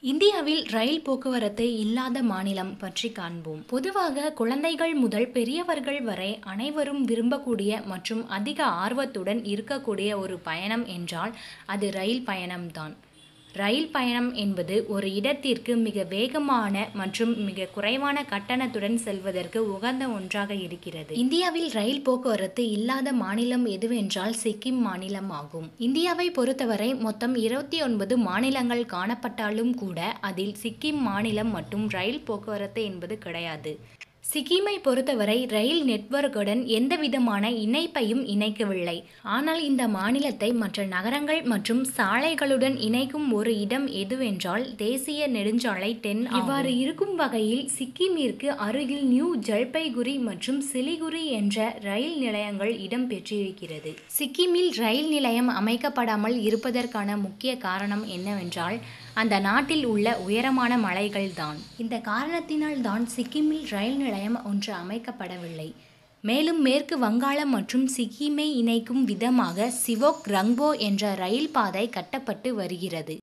இந்தியாவில் ரயில் போக்குவரத்து இல்லாத மாநிலம் பற்றி காண்போம் பொதுவாக குழந்தைகள் முதல் பெரியவர்கள் வரை அனைவரும் விரும்பக்கூடிய மற்றும் அதிக ஆர்வத்துடன் இருக்கக்கூடிய ஒரு பயணம் என்றால் அது ரயில் பயணம்தான் ரயில் பயணம் என்பது ஒரு இடத்திற்கு மிக வேகமான மற்றும் மிக குறைவான கட்டணத்துடன் செல்வதற்கு உகந்த ஒன்றாக இருக்கிறது இந்தியாவில் ரயில் போக்குவரத்து இல்லாத மாநிலம் எதுவென்றால் சிக்கிம் மாநிலம் ஆகும் இந்தியாவை பொறுத்தவரை மொத்தம் இருபத்தி ஒன்பது மாநிலங்கள் காணப்பட்டாலும் கூட அதில் சிக்கிம் மாநிலம் மற்றும் ரயில் போக்குவரத்து என்பது கிடையாது சிக்கிமை பொறுத்தவரை ரயில் நெட்வொர்க்குடன் எந்தவிதமான இணைப்பையும் இணைக்கவில்லை ஆனால் இந்த மாநிலத்தை மற்ற நகரங்கள் மற்றும் சாலைகளுடன் இணைக்கும் ஒரு இடம் எதுவென்றால் தேசிய நெடுஞ்சாலை டென் இவ்வாறு இருக்கும் வகையில் சிக்கிமிற்கு அருகில் நியூ ஜல்பைகுரி மற்றும் சிலிகுரி என்ற ரயில் நிலையங்கள் இடம் பெற்றிருக்கிறது சிக்கிமில் ரயில் நிலையம் அமைக்கப்படாமல் இருப்பதற்கான முக்கிய காரணம் என்னவென்றால் அந்த நாட்டில் உள்ள உயரமான மலைகள்தான் இந்த காரணத்தினால் தான் சிக்கிமில் ரயில் நிலையம் ஒன்று அமைக்கப்படவில்லை மேலும் மேற்கு வங்காளம் மற்றும் சிக்கிமை இணைக்கும் விதமாக சிவோக் ரங்போ என்ற ரயில் பாதை கட்டப்பட்டு வருகிறது